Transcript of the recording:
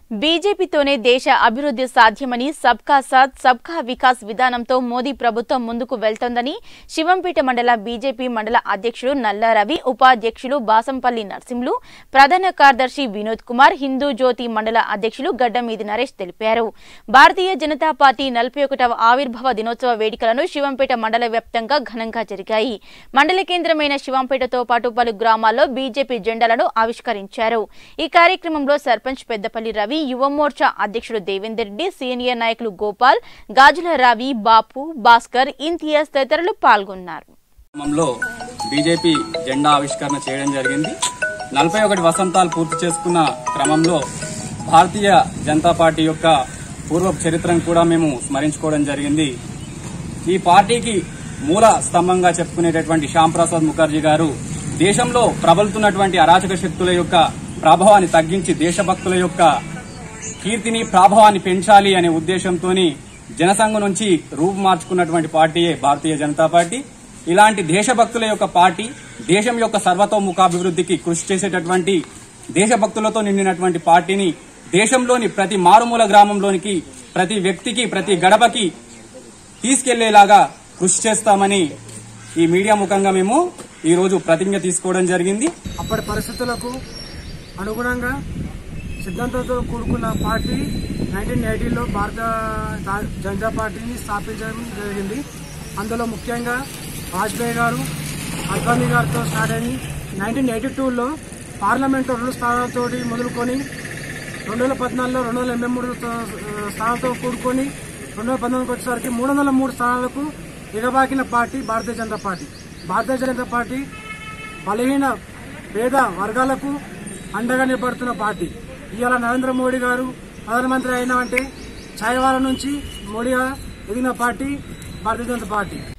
బీజేపీతోనే దేశ అభివృద్ధి సాధ్యమని సబ్కా సాథ్ సబ్కా వికాస్ విధానంతో మోదీ ప్రభుత్వం ముందుకు వెళ్తోందని శివంపేట మండల బీజేపీ మండల అధ్యక్షుడు నల్లా రవి ఉపాధ్యక్షులు బాసంపల్లి నర్సింహులు ప్రధాన కార్యదర్శి వినోద్ కుమార్ హిందూ జ్యోతి మండల అధ్యక్షులు గడ్డమీది నరేష్ తెలిపారు భారతీయ జనతా పార్టీ నలభై ఒకటవ ఆవిర్భావ దినోత్సవ వేడుకలను శివంపేట మండల వ్యాప్తంగా ఘనంగా జరిగాయి మండల కేంద్రమైన శివంపేటతో పాటు పలు గ్రామాల్లో బీజేపీ జెండాలను ఆవిష్కరించారు ఈ కార్యక్రమంలో సర్పంచ్ పెద్దపల్లి రవి యువ మోర్చా అధ్యక్షుడు దేవేందర్ రెడ్డి సీనియర్ నాయకులు గోపాల్ గాజుల రవి బాపు భాస్కర్ ఇంతియాజ్ తదితరులు పాల్గొన్నారు గ్రామంలో బీజేపీ జెండా ఆవిష్కరణ చేయడం జరిగింది నలభై ఒకటి వసంతాలు పూర్తి చేసుకున్న క్రమంలో భారతీయ జనతా పార్టీ యొక్క పూర్వ చరిత్రను కూడా మేము స్మరించుకోవడం జరిగింది ఈ పార్టీకి మూల స్తంభంగా చెప్పుకునేటటువంటి శ్యామ్ ప్రసాద్ ముఖర్జీ గారు దేశంలో ప్రబలుతున్నటువంటి అరాచక శక్తుల యొక్క ప్రభావాన్ని తగ్గించి దేశభక్తుల యొక్క కీర్తిని ప్రాభవాన్ని పెంచాలి అనే ఉద్దేశంతో జనసంఘం నుంచి రూపు మార్చుకున్నటువంటి పార్టీయే భారతీయ జనతా పార్టీ ఇలాంటి దేశభక్తుల యొక్క పార్టీ దేశం యొక్క సర్వతోముఖాభివృద్ధికి కృషి చేసేటటువంటి దేశభక్తులతో నిండినటువంటి పార్టీని దేశంలోని ప్రతి మారుమూల గ్రామంలోనికి ప్రతి వ్యక్తికి ప్రతి గడపకి తీసుకెళ్లేలాగా కృషి చేస్తామని ఈ మీడియా ముఖంగా మేము ఈ రోజు ప్రతిజ్ఞ తీసుకోవడం జరిగింది అప్పటి పరిస్థితులకు అనుగుణంగా సిద్ధాంతంతో కూడుకున్న పార్టీ నైన్టీన్ ఎయిటీలో భారత జనతా పార్టీని స్థాపించడం జరిగింది అందులో ముఖ్యంగా వాజ్పేయి గారు అద్వానీ గారితో స్టార్ట్ అయింది నైన్టీన్ ఎయిటీ టూలో పార్లమెంట్ రెండు స్థానాలతో మొదలుకొని రెండు వేల పద్నాలుగులో రెండు వందల ఎనభై మూడు స్థానాలతో కూడుకొని రెండు వేల పంతొమ్మిదికి వచ్చేసరికి మూడు వందల మూడు స్థానాలకు ఎగబాకిన party Bharatiya Janata party Bharatiya Janata party బలహీన పేద వర్గాలకు అండగా నిలబడుతున్న పార్టీ ఇవాళ నరేంద్ర మోడీ గారు ప్రధానమంత్రి అయినా అంటే ఛాయవాల నుంచి మోడీగా ఎదిగిన పార్టీ భారతీయ జనతా పార్టీ